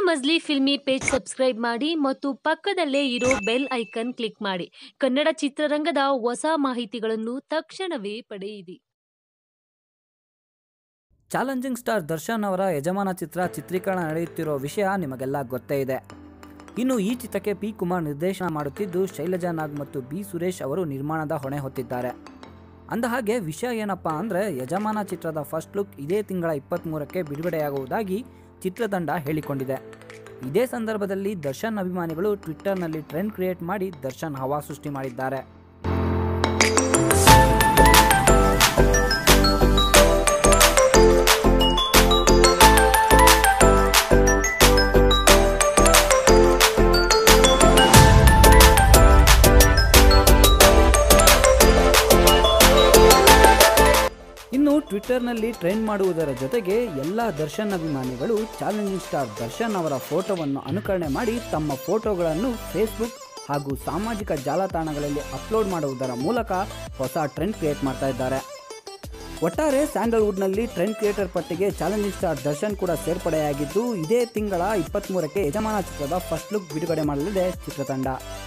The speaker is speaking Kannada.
ಮಜ್ಲಿ ಫಿಲ್ಮಿ ಪೇಜ್ ಸಬ್ಸ್ಕ್ರೈಬ್ ಮಾಡಿ ಮತ್ತು ಪಕ್ಕದಲ್ಲೇ ಇರೋ ಬೆಲ್ ಐಕನ್ ಕ್ಲಿಕ್ ಮಾಡಿ ಕನ್ನಡ ಚಿತ್ರರಂಗದ ಹೊಸ ಮಾಹಿತಿಗಳನ್ನು ತಕ್ಷಣವೇ ಪಡೆಯಿರಿ ಚಾಲೆಂಜಿಂಗ್ ಸ್ಟಾರ್ ದರ್ಶನ್ ಅವರ ಯಜಮಾನ ಚಿತ್ರ ಚಿತ್ರೀಕರಣ ನಡೆಯುತ್ತಿರೋ ವಿಷಯ ನಿಮಗೆಲ್ಲ ಗೊತ್ತೇ ಇದೆ ಇನ್ನು ಈ ಚಿತ್ರಕ್ಕೆ ಪಿ ಕುಮಾರ್ ನಿರ್ದೇಶನ ಮಾಡುತ್ತಿದ್ದು ಶೈಲಜಾ ನಾಗ್ ಮತ್ತು ಬಿ ಸುರೇಶ್ ಅವರು ನಿರ್ಮಾಣದ ಹೊಣೆ ಹೊತ್ತಿದ್ದಾರೆ ಅಂದಹಾಗೆ ವಿಷಯ ಏನಪ್ಪಾ ಅಂದರೆ ಯಜಮಾನ ಚಿತ್ರದ ಫಸ್ಟ್ ಲುಕ್ ಇದೇ ತಿಂಗಳ ಇಪ್ಪತ್ತ್ಮೂರಕ್ಕೆ ಬಿಡುಗಡೆಯಾಗುವುದಾಗಿ ಚಿತ್ರತಂಡ ಹೇಳಿಕೊಂಡಿದೆ ಇದೇ ಸಂದರ್ಭದಲ್ಲಿ ದರ್ಶನ್ ಅಭಿಮಾನಿಗಳು ಟ್ವಿಟ್ಟರ್ನಲ್ಲಿ ಟ್ರೆಂಡ್ ಕ್ರಿಯೇಟ್ ಮಾಡಿ ದರ್ಶನ್ ಹವಾ ಸೃಷ್ಟಿ ಮಾಡಿದ್ದಾರೆ ಇನ್ನು ಟ್ವಿಟ್ಟರ್ನಲ್ಲಿ ಟ್ರೆಂಡ್ ಮಾಡುವುದರ ಜೊತೆಗೆ ಎಲ್ಲ ದರ್ಶನ್ ಅಭಿಮಾನಿಗಳು ಚಾಲೆಂಜಿಂಗ್ ಸ್ಟಾರ್ ದರ್ಶನ್ ಅವರ ಫೋಟೋವನ್ನು ಅನುಕರಣೆ ಮಾಡಿ ತಮ್ಮ ಫೋಟೋಗಳನ್ನು ಫೇಸ್ಬುಕ್ ಹಾಗೂ ಸಾಮಾಜಿಕ ಜಾಲತಾಣಗಳಲ್ಲಿ ಅಪ್ಲೋಡ್ ಮಾಡುವುದರ ಮೂಲಕ ಹೊಸ ಟ್ರೆಂಡ್ ಕ್ರಿಯೇಟ್ ಮಾಡ್ತಾ ಇದ್ದಾರೆ ಒಟ್ಟಾರೆ ಸ್ಯಾಂಡಲ್ವುಡ್ನಲ್ಲಿ ಟ್ರೆಂಡ್ ಕ್ರಿಯೇಟರ್ ಪಟ್ಟಿಗೆ ಚಾಲೆಂಜಿಂಗ್ ಸ್ಟಾರ್ ದರ್ಶನ್ ಕೂಡ ಸೇರ್ಪಡೆಯಾಗಿದ್ದು ಇದೇ ತಿಂಗಳ ಇಪ್ಪತ್ತ್ಮೂರಕ್ಕೆ ಯಜಮಾನ ಚಿತ್ರದ ಫಸ್ಟ್ ಲುಕ್ ಬಿಡುಗಡೆ ಮಾಡಲಿದೆ ಚಿತ್ರತಂಡ